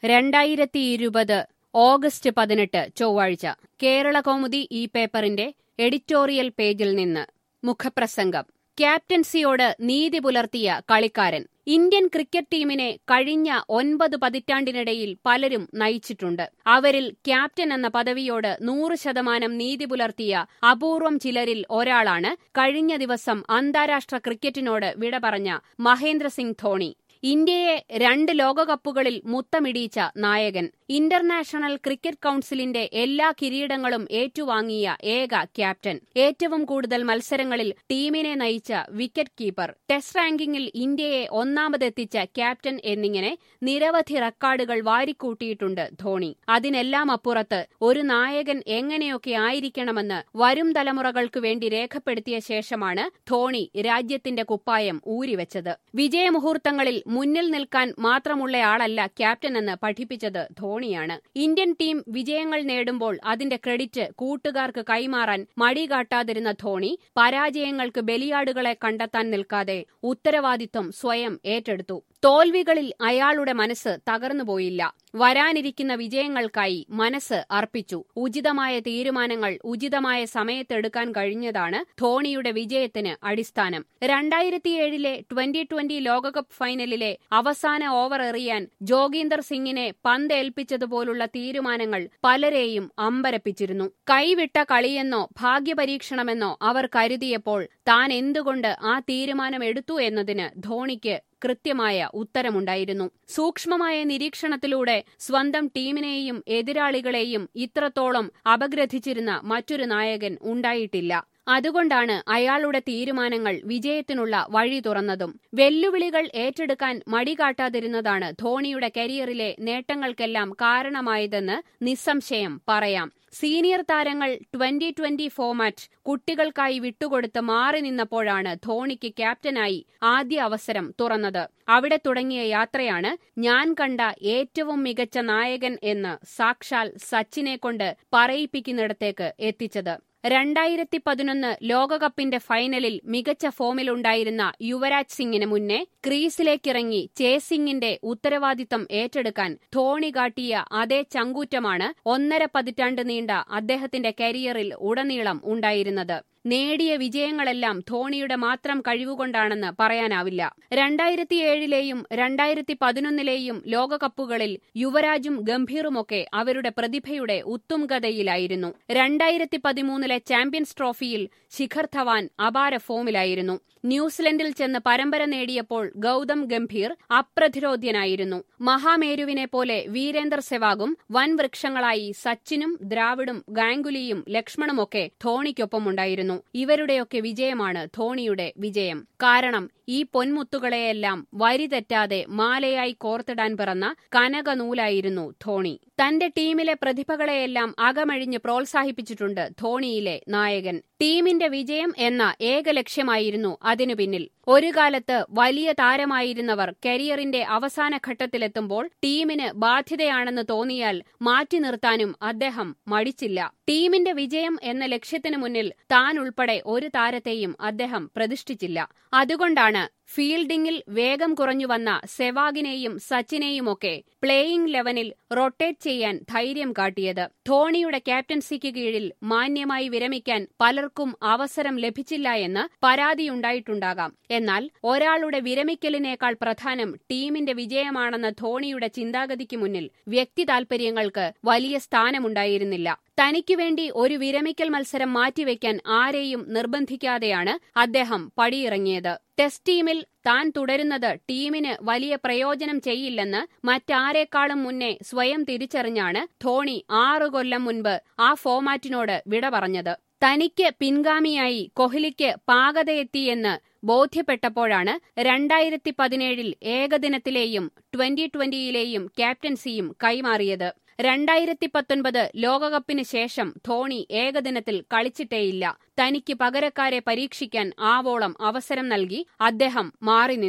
രണ്ടായിരത്തി ഇരുപത് ഓഗസ്റ്റ് പതിനെട്ട് ചൊവ്വാഴ്ച കേരള കൗമുദി ഈ പേപ്പറിന്റെ എഡിറ്റോറിയൽ പേജിൽ നിന്ന് മുഖപ്രസംഗം ക്യാപ്റ്റൻസിയോട് നീതി പുലർത്തിയ കളിക്കാരൻ ഇന്ത്യൻ ക്രിക്കറ്റ് ടീമിനെ കഴിഞ്ഞ ഒൻപത് പതിറ്റാണ്ടിനിടയിൽ പലരും നയിച്ചിട്ടുണ്ട് അവരിൽ ക്യാപ്റ്റൻ എന്ന പദവിയോട് നൂറ് ശതമാനം നീതി പുലർത്തിയ അപൂർവം ചിലരിൽ ഒരാളാണ് കഴിഞ്ഞ ദിവസം അന്താരാഷ്ട്ര ക്രിക്കറ്റിനോട് വിട പറഞ്ഞ മഹേന്ദ്ര സിംഗ് ധോണി ഇന്ത്യയെ രണ്ട് ലോകകപ്പുകളിൽ മുത്തമിടിയിച്ച നായകൻ ഇന്റർനാഷണൽ ക്രിക്കറ്റ് കൌൺസിലിന്റെ എല്ലാ കിരീടങ്ങളും ഏറ്റുവാങ്ങിയ ഏക ക്യാപ്റ്റൻ ഏറ്റവും കൂടുതൽ മത്സരങ്ങളിൽ ടീമിനെ നയിച്ച വിക്കറ്റ് കീപ്പർ ടെസ്റ്റ് റാങ്കിങ്ങിൽ ഇന്ത്യയെ ഒന്നാമതെത്തിച്ച ക്യാപ്റ്റൻ എന്നിങ്ങനെ നിരവധി റെക്കോർഡുകൾ വാരിക്കൂട്ടിയിട്ടുണ്ട് ധോണി അതിനെല്ലാം അപ്പുറത്ത് ഒരു നായകൻ എങ്ങനെയൊക്കെ ആയിരിക്കണമെന്ന് വരും തലമുറകൾക്ക് വേണ്ടി രേഖപ്പെടുത്തിയ ശേഷമാണ് ധോണി രാജ്യത്തിന്റെ കുപ്പായം ഊരിവെച്ചത് വിജയമുഹൂർത്തങ്ങളിൽ മുന്നിൽ നിൽക്കാൻ മാത്രമുള്ളയാളല്ല ക്യാപ്റ്റൻ എന്ന് പഠിപ്പിച്ചത് ധോണിയാണ് ഇന്ത്യൻ ടീം വിജയങ്ങൾ നേടുമ്പോൾ അതിന്റെ ക്രെഡിറ്റ് കൂട്ടുകാർക്ക് കൈമാറാൻ മടികാട്ടാതിരുന്ന ധോണി പരാജയങ്ങൾക്ക് ബലിയാടുകളെ കണ്ടെത്താൻ നിൽക്കാതെ ഉത്തരവാദിത്വം സ്വയം ഏറ്റെടുത്തു തോൽവികളിൽ അയാളുടെ മനസ്സ് തകർന്നുപോയില്ല വരാനിരിക്കുന്ന വിജയങ്ങൾക്കായി മനസ്സ് അർപ്പിച്ചു ഉചിതമായ തീരുമാനങ്ങൾ ഉചിതമായ സമയത്തെടുക്കാൻ കഴിഞ്ഞതാണ് ധോണിയുടെ വിജയത്തിന് അടിസ്ഥാനം രണ്ടായിരത്തിയേഴിലെ ട്വന്റി ട്വന്റി ലോകകപ്പ് ഫൈനലിലെ അവസാന ഓവർ എറിയാൻ ജോഗീന്ദർ സിംഗിനെ പന്തേൽപ്പിച്ചതുപോലുള്ള തീരുമാനങ്ങൾ പലരെയും അമ്പരപ്പിച്ചിരുന്നു കൈവിട്ട കളിയെന്നോ ഭാഗ്യപരീക്ഷണമെന്നോ അവർ കരുതിയപ്പോൾ താൻ എന്തുകൊണ്ട് ആ തീരുമാനമെടുത്തു എന്നതിന് ധോണിക്ക് കൃത്യമായ ഉത്തരമുണ്ടായിരുന്നു സൂക്ഷ്മമായ നിരീക്ഷണത്തിലൂടെ സ്വന്തം ടീമിനെയും എതിരാളികളെയും ഇത്രത്തോളം അപഗ്രഥിച്ചിരുന്ന മറ്റൊരു നായകൻ ഉണ്ടായിട്ടില്ല അതുകൊണ്ടാണ് അയാളുടെ തീരുമാനങ്ങൾ വിജയത്തിനുള്ള വഴി തുറന്നതും വെല്ലുവിളികൾ ഏറ്റെടുക്കാൻ മടികാട്ടാതിരുന്നതാണ് ധോണിയുടെ കരിയറിലെ നേട്ടങ്ങൾക്കെല്ലാം കാരണമായതെന്ന് നിസ്സംശയം പറയാം സീനിയർ താരങ്ങൾ ട്വന്റി ട്വന്റി ഫോമാറ്റ് കുട്ടികൾക്കായി വിട്ടുകൊടുത്ത് മാറി നിന്നപ്പോഴാണ് ധോണിക്ക് ക്യാപ്റ്റനായി ആദ്യ അവസരം തുറന്നത് അവിടെ തുടങ്ങിയ യാത്രയാണ് ഞാൻ കണ്ട ഏറ്റവും മികച്ച നായകൻ എന്ന് സാക്ഷാൽ സച്ചിനെ കൊണ്ട് പറയിപ്പിക്കുന്നിടത്തേക്ക് എത്തിച്ചത് രണ്ടായിരത്തി പതിനൊന്ന് ലോകകപ്പിന്റെ ഫൈനലിൽ മികച്ച ഫോമിലുണ്ടായിരുന്ന യുവരാജ് സിംഗിന് മുന്നേ ക്രീസിലേക്കിറങ്ങി ചേസിംഗിന്റെ ഉത്തരവാദിത്തം ഏറ്റെടുക്കാൻ ധോണി കാട്ടിയ അതേ ചങ്കൂറ്റമാണ് ഒന്നര പതിറ്റാണ്ട് നീണ്ട അദ്ദേഹത്തിന്റെ കരിയറിൽ ഉടനീളം ഉണ്ടായിരുന്നത് നേടിയ വിജയങ്ങളെല്ലാം ധോണിയുടെ മാത്രം കഴിവുകൊണ്ടാണെന്ന് പറയാനാവില്ല രണ്ടായിരത്തിയേഴിലെയും രണ്ടായിരത്തി പതിനൊന്നിലെയും ലോകകപ്പുകളിൽ യുവരാജും ഗംഭീറുമൊക്കെ അവരുടെ പ്രതിഭയുടെ ഉത്തുംഗതയിലായിരുന്നു രണ്ടായിരത്തി പതിമൂന്നിലെ ചാമ്പ്യൻസ് ട്രോഫിയിൽ ശിഖർ ധവാൻ അപാര ഫോമിലായിരുന്നു ന്യൂസിലൻഡിൽ ചെന്ന് പരമ്പര നേടിയപ്പോൾ ഗൌതം ഗംഭീർ അപ്രതിരോധ്യനായിരുന്നു മഹാമേരുവിനെ പോലെ വീരേന്ദർ സെവാഗും വൻ വൃക്ഷങ്ങളായി സച്ചിനും ദ്രാവിഡും ഗാംഗുലിയും ലക്ഷ്മണുമൊക്കെ ധോണിക്കൊപ്പമുണ്ടായിരുന്നു ഇവരുടെയൊക്കെ വിജയമാണ് ധോണിയുടെ വിജയം കാരണം ഈ പൊന്മുത്തുകളെയെല്ലാം വരിതെറ്റാതെ മാലയായി കോർത്തിടാൻ പിറന്ന കനകനൂലായിരുന്നു ധോണി തന്റെ ടീമിലെ പ്രതിഭകളെയെല്ലാം അകമഴിഞ്ഞ് പ്രോത്സാഹിപ്പിച്ചിട്ടുണ്ട് ധോണിയിലെ നായകൻ ടീമിന്റെ വിജയം എന്ന ഏക ലക്ഷ്യമായിരുന്നു അതിനു പിന്നിൽ ഒരു കാലത്ത് വലിയ താരമായിരുന്നവർ കരിയറിന്റെ അവസാന ഘട്ടത്തിലെത്തുമ്പോൾ ടീമിന് ബാധ്യതയാണെന്ന് തോന്നിയാൽ മാറ്റി നിർത്താനും അദ്ദേഹം മടിച്ചില്ല ടീമിന്റെ വിജയം എന്ന ലക്ഷ്യത്തിനു മുന്നിൽ താൻ ഉൾപ്പെടെ ഒരു താരത്തെയും അദ്ദേഹം പ്രതിഷ്ഠിച്ചില്ല അതുകൊണ്ടാണ് ഫീൽഡിംഗിൽ വേഗം കുറഞ്ഞു വന്ന സെവാഗിനെയും സച്ചിനെയുമൊക്കെ പ്ലേയിംഗ് ലെവനിൽ റൊട്ടേറ്റ് ചെയ്യാൻ ധൈര്യം കാട്ടിയത് ധോണിയുടെ ക്യാപ്റ്റൻസിക്ക് കീഴിൽ മാന്യമായി വിരമിക്കാൻ പലർക്കും അവസരം ലഭിച്ചില്ല എന്ന് പരാതിയുണ്ടായിട്ടുണ്ടാകാം എന്നാൽ ഒരാളുടെ വിരമിക്കലിനേക്കാൾ പ്രധാനം ടീമിന്റെ വിജയമാണെന്ന ധോണിയുടെ ചിന്താഗതിക്ക് മുന്നിൽ വ്യക്തി താൽപര്യങ്ങൾക്ക് വലിയ സ്ഥാനമുണ്ടായിരുന്നില്ല തനിക്കു വേണ്ടി ഒരു വിരമിക്കൽ മത്സരം മാറ്റിവെക്കാൻ ആരെയും നിർബന്ധിക്കാതെയാണ് അദ്ദേഹം പടിയിറങ്ങിയത് ടെസ്റ്റ് ടീമിൽ താൻ തുടരുന്നത് ടീമിന് വലിയ പ്രയോജനം ചെയ്യില്ലെന്ന് മറ്റാരേക്കാളും മുന്നേ സ്വയം തിരിച്ചറിഞ്ഞാണ് ധോണി ആറു കൊല്ലം മുൻപ് ആ ഫോമാറ്റിനോട് വിട പറഞ്ഞത് തനിക്ക് പിൻഗാമിയായി കൊഹ്ലിക്ക് പാകതയെത്തിയെന്ന് ബോധ്യപ്പെട്ടപ്പോഴാണ് രണ്ടായിരത്തി പതിനേഴിൽ ഏകദിനത്തിലെയും ട്വന്റി ട്വന്റിയിലെയും ക്യാപ്റ്റൻസിയും കൈമാറിയത് രണ്ടായിരത്തി പത്തൊൻപത് ലോകകപ്പിന് ശേഷം ധോണി ഏകദിനത്തിൽ കളിച്ചിട്ടേയില്ല തനിക്ക് പകരക്കാരെ പരീക്ഷിക്കാൻ ആവോളം അവസരം നൽകി അദ്ദേഹം മാറി നിന്നു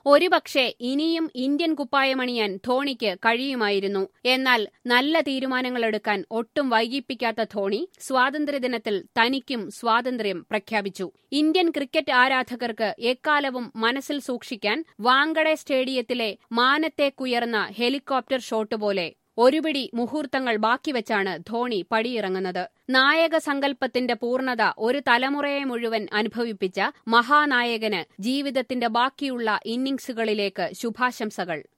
ഒരുപക്ഷെ ഇനിയും ഇന്ത്യൻ കുപ്പായമണിയാൻ ധോണിക്ക് കഴിയുമായിരുന്നു എന്നാൽ നല്ല തീരുമാനങ്ങളെടുക്കാൻ ഒട്ടും വൈകിപ്പിക്കാത്ത ധോണി സ്വാതന്ത്ര്യദിനത്തിൽ തനിക്കും സ്വാതന്ത്ര്യം പ്രഖ്യാപിച്ചു ഇന്ത്യൻ ക്രിക്കറ്റ് ആരാധകർക്ക് എക്കാലവും മനസ്സിൽ സൂക്ഷിക്കാൻ വാങ്കഡെ സ്റ്റേഡിയത്തിലെ മാനത്തേക്കുയർന്ന ഹെലികോപ്റ്റർ ഷോട്ട് പോലെ ഒരുപിടി മുഹൂർത്തങ്ങൾ ബാക്കിവെച്ചാണ് ധോണി പടിയിറങ്ങുന്നത് നായക സങ്കല്പത്തിന്റെ പൂർണ്ണത ഒരു തലമുറയെ മുഴുവൻ അനുഭവിപ്പിച്ച മഹാനായകന് ജീവിതത്തിന്റെ ബാക്കിയുള്ള ഇന്നിംഗ്സുകളിലേക്ക് ശുഭാശംസകൾ